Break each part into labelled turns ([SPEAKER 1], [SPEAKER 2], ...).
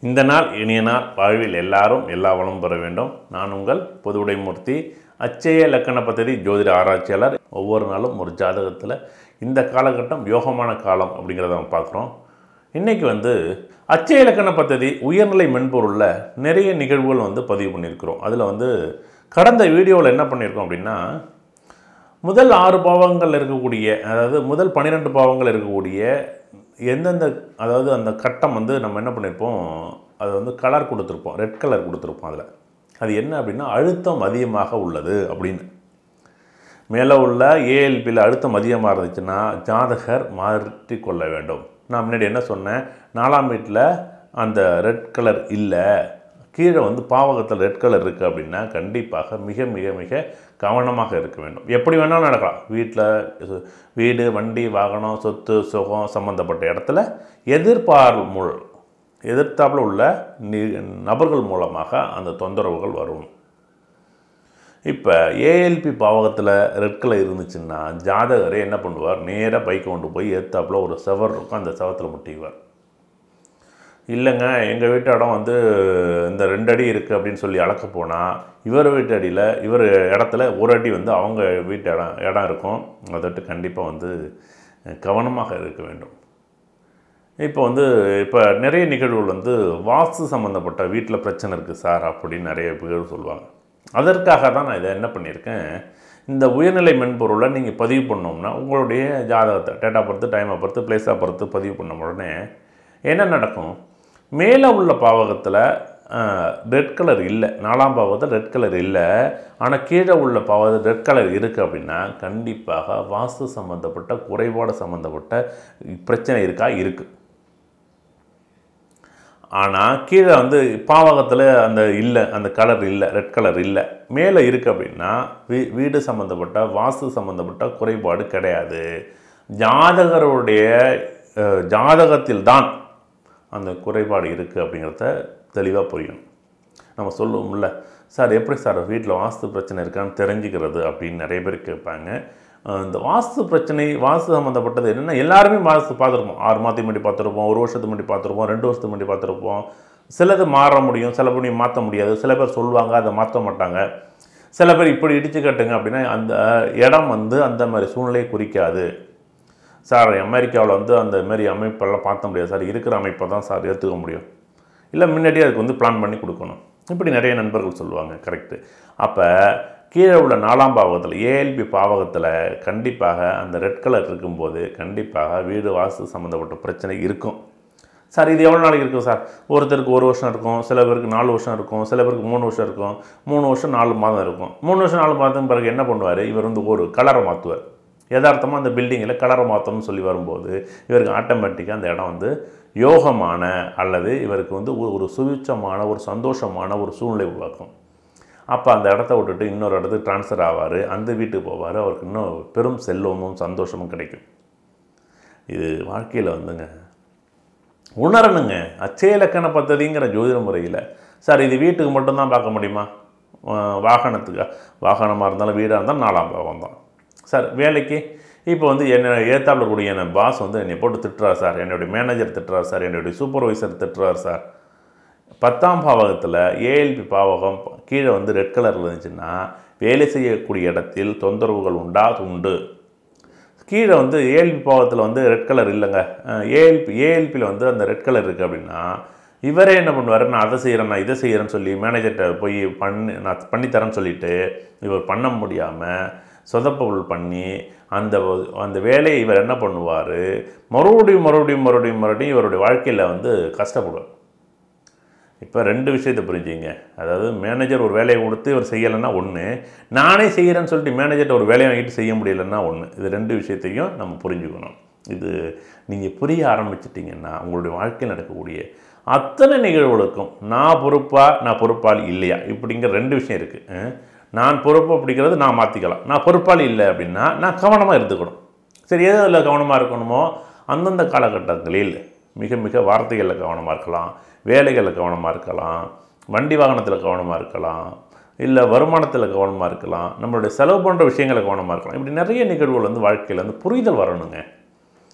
[SPEAKER 1] இந்த நாள் இனிய நாள் வாழ்வில் எல்லாரும் எல்லா வளமும் பெற வேண்டும் நான் உங்கள் பொதுவுடைமூர்த்தி அச்சய இலக்கண பദ്ധதி ஜோதிட ஆராய்ச்சியாளர் ஒவ்வொரு நாளும் ஒரு ஜாதகத்தில் இந்த காலகட்டம் யோகமான காலம் அப்படிங்கிறத நம்ம பார்க்குறோம் இன்றைக்கி வந்து அச்சய இலக்கண பദ്ധதி உயர்நிலை மென்பொருளில் நிறைய நிகழ்வுகள் வந்து பதிவு பண்ணியிருக்கிறோம் அதில் வந்து கடந்த வீடியோவில் என்ன பண்ணியிருக்கோம் அப்படின்னா முதல் ஆறு பாவங்கள் இருக்கக்கூடிய அதாவது முதல் பன்னிரெண்டு பாவங்கள் இருக்கக்கூடிய எந்தெந்த அதாவது அந்த கட்டம் வந்து நம்ம என்ன பண்ணியிருப்போம் அது வந்து கலர் கொடுத்துருப்போம் ரெட் கலர் கொடுத்துருப்போம் அதில் அது என்ன அப்படின்னா அழுத்தம் அதிகமாக உள்ளது அப்படின்னு மேலே உள்ள ஏஎல்பியில் அழுத்தம் அதிகமாக இருந்துச்சுன்னா ஜாதகர் மாற்றி கொள்ள வேண்டும் நான் முன்னாடி என்ன சொன்னேன் நாலாம் வீட்டில் அந்த ரெட் கலர் இல்லை கீழே வந்து பாவகத்தில் ரெட் கலர் இருக்குது அப்படின்னா கண்டிப்பாக மிக மிக மிக கவனமாக இருக்க வேண்டும் எப்படி வேணாலும் நடக்கலாம் வீட்டில் வீடு வண்டி வாகனம் சொத்து சுகம் சம்மந்தப்பட்ட இடத்துல எதிர்பார்ப்பு எதிர்த்தாப்புல உள்ள நி நபர்கள் மூலமாக அந்த தொந்தரவுகள் வரும் இப்போ ஏஎல்பி பாவகத்தில் ரெட் கலர் இருந்துச்சுன்னா ஜாதகரே என்ன பண்ணுவார் நேராக பைக் கொண்டு போய் ஏத்தாப்புல ஒரு செவர் இருக்கும் அந்த செவத்தில் முட்டிக்குவார் இல்லைங்க எங்கள் வீட்டு இடம் வந்து இந்த ரெண்டு அடி இருக்குது அப்படின்னு சொல்லி அளக்க போனால் இவர் வீட்டு அடியில் இவர் இடத்துல ஒரு அடி வந்து அவங்க வீட்டு இடம் இடம் இருக்கும் அதட்டு கண்டிப்பாக வந்து கவனமாக இருக்க வேண்டும் இப்போ வந்து இப்போ நிறைய நிகழ்வுகள் வந்து வாஸ்து சம்மந்தப்பட்ட வீட்டில் பிரச்சனை இருக்குது சார் அப்படின்னு நிறைய பேர் சொல்லுவாங்க அதற்காக தான் நான் இதை என்ன பண்ணியிருக்கேன் இந்த உயர்நிலை மென்பொருளை நீங்கள் பதிவு பண்ணோம்னா உங்களுடைய ஜாதகத்தை டேட்டா பொறுத்து டைமை பொறுத்து பிளேஸாக பொறுத்து பதிவு பண்ண உடனே என்ன நடக்கும் மேலே உள்ள பாவகத்தில் ரெட் கலர் இல்லை நாலாம் பாவகத்தில் ரெட் கலர் இல்லை ஆனால் கீழே உள்ள பாவகத்தில் ரெட் கலர் இருக்குது அப்படின்னா கண்டிப்பாக வாஸ்து சம்மந்தப்பட்ட குறைபாடு சம்மந்தப்பட்ட பிரச்சனை இருக்கா இருக்குது ஆனால் கீழே வந்து பாவகத்தில் அந்த இல்லை அந்த கலர் இல்லை ரெட் கலர் இல்லை மேலே இருக்குது அப்படின்னா வீ வீடு சம்மந்தப்பட்ட வாஸ்து சம்மந்தப்பட்ட குறைபாடு கிடையாது ஜாதகருடைய ஜாதகத்தில் தான் அந்த குறைபாடு இருக்குது அப்படிங்கிறத தெளிவாக புரியணும் நம்ம சொல்லுவோம்ல சார் எப்படி சார் வீட்டில் வாஸ்து பிரச்சனை இருக்கான்னு தெரிஞ்சுக்கிறது அப்படின்னு நிறைய பேர் கேட்பாங்க இந்த வாஸ்து பிரச்சனை வாஸ்து சம்மந்தப்பட்டது என்னென்னா எல்லாருமே வாஸ்து பார்த்துருப்போம் ஆறு மாதத்துக்கு முன்னாடி பார்த்துருப்போம் ஒரு வருஷத்துக்கு முன்னாடி பார்த்துருப்போம் ரெண்டு வருஷத்துக்கு முன்னாடி பார்த்துருப்போம் சிலது மாற முடியும் சில பண்ணி மாற்ற முடியாது சில பேர் சொல்லுவாங்க அதை மாற்ற மாட்டாங்க சில பேர் இப்படி இடிச்சு கட்டுங்க அப்படின்னா அந்த இடம் வந்து அந்த மாதிரி சூழ்நிலையை குறிக்காது சார் அமெரிக்காவில் வந்து அந்த மாரி அமைப்பெல்லாம் பார்த்த முடியாது சார் இருக்கிற அமைப்பை தான் சார் ஏற்றுக்க முடியும் இல்லை முன்னாடியே அதுக்கு வந்து பிளான் பண்ணி கொடுக்கணும் இப்படி நிறைய நண்பர்கள் சொல்லுவாங்க கரெக்டு அப்போ கீழே உள்ள நாலாம் பாவகத்தில் ஏஎல்பி பாவகத்தில் கண்டிப்பாக அந்த ரெட் கலர் இருக்கும்போது கண்டிப்பாக வீடு வாசு சம்மந்தப்பட்ட பிரச்சனை இருக்கும் சார் இது எவ்வளோ நாளைக்கு இருக்கும் சார் ஒருத்தருக்கு ஒரு வருஷம் இருக்கும் சில பேருக்கு நாலு வருஷம் இருக்கும் சில பேருக்கு மூணு வருஷம் இருக்கும் மூணு வருஷம் நாலு மாதம் இருக்கும் மூணு வருஷம் நாலு மாதம் பிறகு என்ன பண்ணுவார் இவர் வந்து ஒரு கலரை மாற்றுவார் யதார்த்தமாக அந்த பில்டிங்கில் கலரை மாற்றணும்னு சொல்லி வரும்போது இவருக்கு ஆட்டோமேட்டிக்காக அந்த இடம் வந்து யோகமான அல்லது இவருக்கு வந்து ஒரு சுவிச்சமான ஒரு சந்தோஷமான ஒரு சூழ்நிலை உருவாக்கும் அப்போ அந்த இடத்த விட்டுட்டு இன்னொரு இடத்துக்கு ட்ரான்ஸ்ஃபர் ஆவார் அந்த வீட்டுக்கு போவார் அவருக்கு இன்னும் பெரும் செல்வமும் சந்தோஷமும் கிடைக்கும் இது வாழ்க்கையில் வந்துங்க உணரணுங்க அச்சய இலக்கண பദ്ധதிங்கிற ஜோதிட முறையில் சார் இது வீட்டுக்கு மட்டும்தான் பார்க்க முடியுமா வாகனத்துக்கு வாகனமாக இருந்தாலும் வீடாக இருந்தாலும் நாலாம் பாவம் தான் சார் வேலைக்கு இப்போ வந்து என்னை ஏத்தாப்பில் கூடிய என் பாஸ் வந்து என்னை போட்டு திட்டுறார் சார் என்னுடைய மேனேஜர் திட்டுறார் சார் என்னுடைய சூப்பர்வைசர் திட்டுறார் சார் பத்தாம் பாவகத்தில் ஏஎல்பி பாவகம் கீழே வந்து ரெட் கலரில் இருந்துச்சுன்னா வேலை செய்யக்கூடிய இடத்தில் தொந்தரவுகள் உண்டா உண்டு கீழே வந்து ஏஎல்பி பாவத்தில் வந்து ரெட் கலர் இல்லைங்க ஏஎல்பி ஏஎல்பியில் வந்து அந்த ரெட் கலர் இருக்குது அப்படின்னா இவரே என்ன பண்ணுவார் நான் அதை செய்கிறேன் நான் இதை செய்கிறேன்னு சொல்லி மேனேஜர்கிட்ட போய் பண்ணி நான் பண்ணித்தரேன்னு சொல்லிவிட்டு இவர் பண்ண முடியாமல் சொதப்பொருள் பண்ணி அந்த அந்த வேலையை இவர் என்ன பண்ணுவார் மறுபடியும் மறுபடியும் மறுபடியும் மறுபடியும் இவருடைய வாழ்க்கையில் வந்து கஷ்டப்படுவார் இப்போ ரெண்டு விஷயத்தை புரிஞ்சுங்க அதாவது மேனேஜர் ஒரு வேலையை கொடுத்து இவர் செய்யலைன்னா ஒன்று நானே செய்கிறேன்னு சொல்லிட்டு மேனேஜர்கிட்ட ஒரு வேலையை வாங்கிட்டு செய்ய முடியலைன்னா ஒன்று இது ரெண்டு விஷயத்தையும் நம்ம புரிஞ்சுக்கணும் இது நீங்கள் புரிய ஆரம்பிச்சிட்டிங்கன்னா உங்களுடைய வாழ்க்கையில் நடக்கக்கூடிய அத்தனை நிகழ்வுகளுக்கும் நான் பொறுப்பா நான் பொறுப்பாளி இல்லையா இப்படிங்கிற ரெண்டு விஷயம் இருக்குது நான் பொறுப்பு அப்படிங்கிறது நான் மாற்றிக்கலாம் நான் பொறுப்பாளி இல்லை அப்படின்னா நான் கவனமாக இருந்துக்கணும் சரி எது அதில் கவனமாக இருக்கணுமோ அந்தந்த காலகட்டங்களில் மிக மிக வார்த்தைகளில் கவனமாக இருக்கலாம் வேலைகளில் கவனமாக இருக்கலாம் வண்டி வாகனத்தில் கவனமாக இருக்கலாம் இல்லை வருமானத்தில் கவனமாக இருக்கலாம் நம்மளுடைய செலவு போன்ற விஷயங்களை கவனமாக இருக்கலாம் இப்படி நிறைய நிகழ்வுகள் வந்து வாழ்க்கையில் வந்து புரிதல் வரணுங்க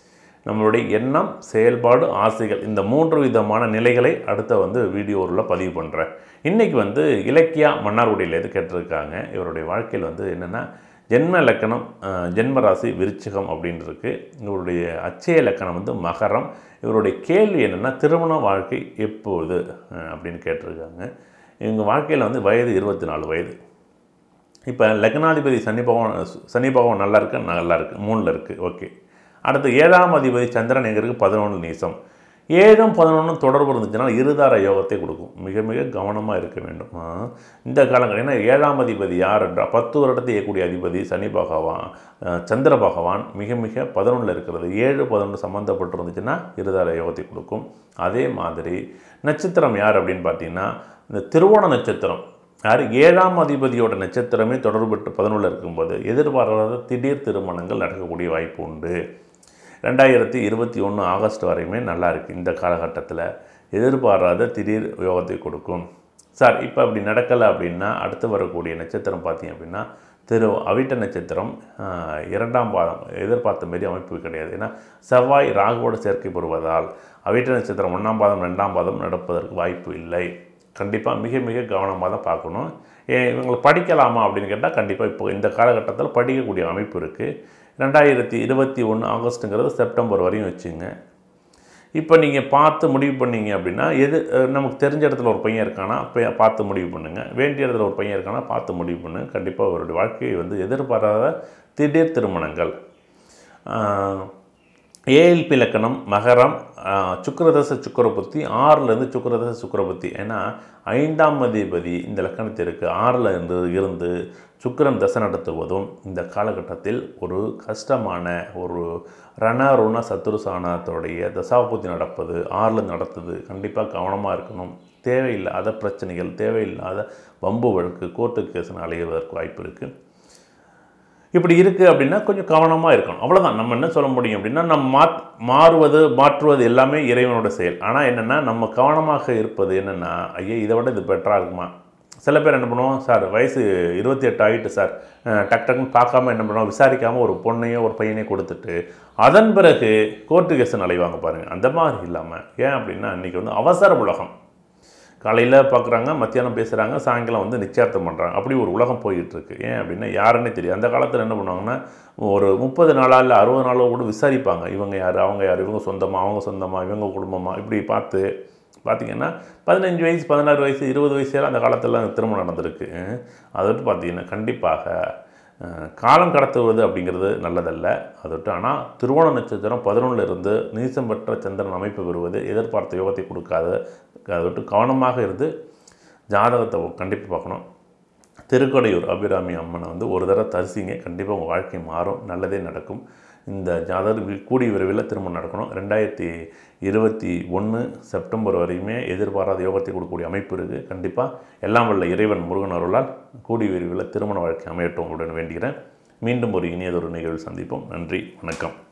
[SPEAKER 1] நம்மளுடைய எண்ணம் செயல்பாடு ஆசைகள் இந்த மூன்று விதமான நிலைகளை அடுத்த வந்து வீடியோவில் பதிவு பண்ணுறேன் இன்றைக்கி வந்து இலக்கியா மன்னார்குடியில் எது கேட்டிருக்காங்க இவருடைய வாழ்க்கையில் வந்து என்னென்னா ஜென்ம இலக்கணம் அஹ், ஜென்ம ராசி விருச்சிகம் அப்படின்னு இருக்கு இவருடைய அச்சய இலக்கணம் வந்து மகரம் இவருடைய கேள்வி என்னென்னா திருமண வாழ்க்கை எப்போது அஹ், அப்படின்னு கேட்டிருக்காங்க இவங்க வாழ்க்கையில் வந்து வயது இருபத்தி நாலு வயது இப்போ லக்னாதிபதி சனி பகவான் சனி பகவான் நல்லா இருக்கு நல்லா இருக்கு மூணில் இருக்குது ஓகே அடுத்து ஏழாம் அதிபதி சந்திரன் எங்கே இருக்குது பதினொன்று நீசம் ஏழும் பதினொன்றும் தொடர்பு இருந்துச்சுன்னா இருதார யோகத்தை கொடுக்கும் மிக மிக கவனமாக இருக்க வேண்டும் ஆ, இந்த காலங்கள் ஏன்னா ஏழாம் அதிபதி யார் என்றால் பத்து வருடத்தை இயக்கக்கூடிய அதிபதி சனி பகவான் ஆ, சந்திர பகவான் மிக மிக பதினொன்றில் இருக்கிறது ஏழு பதினொன்று சம்மந்தப்பட்டு இருந்துச்சுன்னா இருதார யோகத்தை கொடுக்கும் அதே மாதிரி நட்சத்திரம் யார் அப்படின்னு பார்த்தீங்கன்னா இந்த திருவோண நட்சத்திரம் யார் ஏழாம் அதிபதியோட நட்சத்திரமே தொடர்புட்டு பதினொன்றில் இருக்கும்போது எதிர்பாராத திடீர் திருமணங்கள் நடக்கக்கூடிய வாய்ப்பு உண்டு ரெண்டாயிரத்தி இருபத்தி ஒன்று ஆகஸ்ட் வரையுமே நல்லா இருக்குது இந்த காலகட்டத்தில் எதிர்பாராத திடீர் யோகத்தை கொடுக்கும் சார் இப்போ அப்படி நடக்கலை அப்படின்னா அடுத்து வரக்கூடிய நட்சத்திரம் பார்த்தீங்க அப்படின்னா திரு அவிட்ட நட்சத்திரம் ஆஹ், இரண்டாம் பாதம் எதிர்பார்த்த மாரி அமைப்பு கிடையாது ஏன்னா செவ்வாய் ராகுவோடு சேர்க்கை பெறுவதால் அவிட்ட நட்சத்திரம் ஒன்றாம் பாதம் ரெண்டாம் பாதம் நடப்பதற்கு வாய்ப்பு இல்லை கண்டிப்பாக மிக மிக கவனமாக தான் பார்க்கணும் ஏன் இவங்களை படிக்கலாமா அப்படின்னு கேட்டால் கண்டிப்பாக இப்போ இந்த காலகட்டத்தில் படிக்கக்கூடிய அமைப்பு இருக்குது ரெண்டாயிரத்தி இருபத்தி ஒன்று ஆகஸ்ட்டுங்கிறது செப்டம்பர் வரையும் வச்சுங்க இப்போ நீங்கள் பார்த்து முடிவு பண்ணீங்க அப்படின்னா எது அஹ், நமக்கு தெரிஞ்ச இடத்துல ஒரு பையன் இருக்கானா அப்போ பார்த்து முடிவு பண்ணுங்கள் வேண்டிய இடத்துல ஒரு பையன் இருக்கானா பார்த்து முடிவு பண்ணுங்க கண்டிப்பாக அவருடைய வாழ்க்கையை வந்து எதிர்பாராத திடீர் திருமணங்கள் ஆஹ், ஏஎல்பி இலக்கணம் மகரம் ஆஹ், சுக்கிரதச சுக்கரபுத்தி ஆறுலேருந்து சுக்கிரதச சுக்கரபுத்தி ஏன்னா ஐந்தாம் அதிபதி இந்த லக்கணத்திற்கு ஆறில் இருந்து இருந்து சுக்கிரன் தசை நடத்துவதும் இந்த காலகட்டத்தில் ஒரு கஷ்டமான ஒரு ரண ருண சத்துருசானத்தோடைய தசாபுத்தி நடப்பது ஆறில் நடத்துது கண்டிப்பாக கவனமாக இருக்கணும் தேவையில்லாத பிரச்சனைகள் தேவையில்லாத வம்பு வழக்கு கோர்ட்டு கேஸ்னு அலைவதற்கு வாய்ப்பு இருக்குது இப்படி இருக்குது அப்படின்னா கொஞ்சம் கவனமாக இருக்கணும் அவ்வளோதான் நம்ம என்ன சொல்ல முடியும் அப்படின்னா நம்ம மாத் மாறுவது மாற்றுவது எல்லாமே இறைவனோட செயல் ஆனால் என்னென்னா நம்ம கவனமாக இருப்பது என்னென்னா ஐயா இதை விட இது பெட்டராக இருக்குமா சில பேர் என்ன பண்ணுவோம் சார் வயசு இருபத்தி எட்டு ஆகிட்டு சார் அஹ், டக் டக்குன்னு பார்க்காம என்ன பண்ணுவோம் விசாரிக்காமல் ஒரு பொண்ணையோ ஒரு பையனையோ கொடுத்துட்டு அதன் பிறகு கோர்ட்டு கேஸ் அலைவாங்க பாருங்கள் அந்த மாதிரி இல்லாமல் ஏன் அப்படின்னா இன்றைக்கி வந்து அவசர உலகம் காலையில் பார்க்குறாங்க மத்தியானம் பேசுகிறாங்க சாயங்காலம் வந்து நிச்சயார்த்தம் பண்ணுறாங்க அப்படி ஒரு உலகம் போயிட்டு இருக்கு ஏன் அப்படின்னா யாருன்னே தெரியும் அந்த காலத்தில் என்ன பண்ணுவாங்கன்னா ஒரு முப்பது நாளா இல்லை அறுபது நாளோ கூட விசாரிப்பாங்க இவங்க யார் அவங்க யார் இவங்க சொந்தமா அவங்க சொந்தமா இவங்க குடும்பமா இப்படி பார்த்து பார்த்தீங்கன்னா பதினஞ்சு வயசு பதினாறு வயசு இருபது வயசுல அந்த காலத்தில் திருமணம் நடந்திருக்கு அதை விட்டு பார்த்தீங்கன்னா கண்டிப்பாக அஹ், காலம் கடத்துவது அப்படிங்கிறது நல்லதல்ல அதை விட்டு ஆனால் திருவோண நட்சத்திரம் பதினொன்றில் இருந்து நீசம் பெற்ற சந்திரன் அமைப்பு பெறுவது எதிர்பார்த்த யோகத்தை கொடுக்காது அதை விட்டு கவனமாக இருந்து ஜாதகத்தை கண்டிப்பாக பார்க்கணும் திருக்கடையூர் அபிராமி அம்மனை வந்து ஒரு தடவை தரிசிங்க கண்டிப்பாக உங்கள் வாழ்க்கை மாறும் நல்லதே நடக்கும் இந்த ஜாதகர் வி- கூடிய விரைவில் திருமணம் நடக்கணும் ரெண்டாயிரத்தி இருபத்தி ஒன்று செப்டம்பர் வரையுமே எதிர்பாராத யோகத்தை கொடுக்கக்கூடிய அமைப்பு இருக்குது கண்டிப்பாக எல்லாம் வல்ல இறைவன் முருகன் அருளால் கூடிய விரைவில் திருமண வாழ்க்கை அமையட்டும் அப்படின்னு வேண்டுகிறேன் மீண்டும் ஒரு இனியதொரு நிகழ்வில் சந்திப்போம் நன்றி வணக்கம்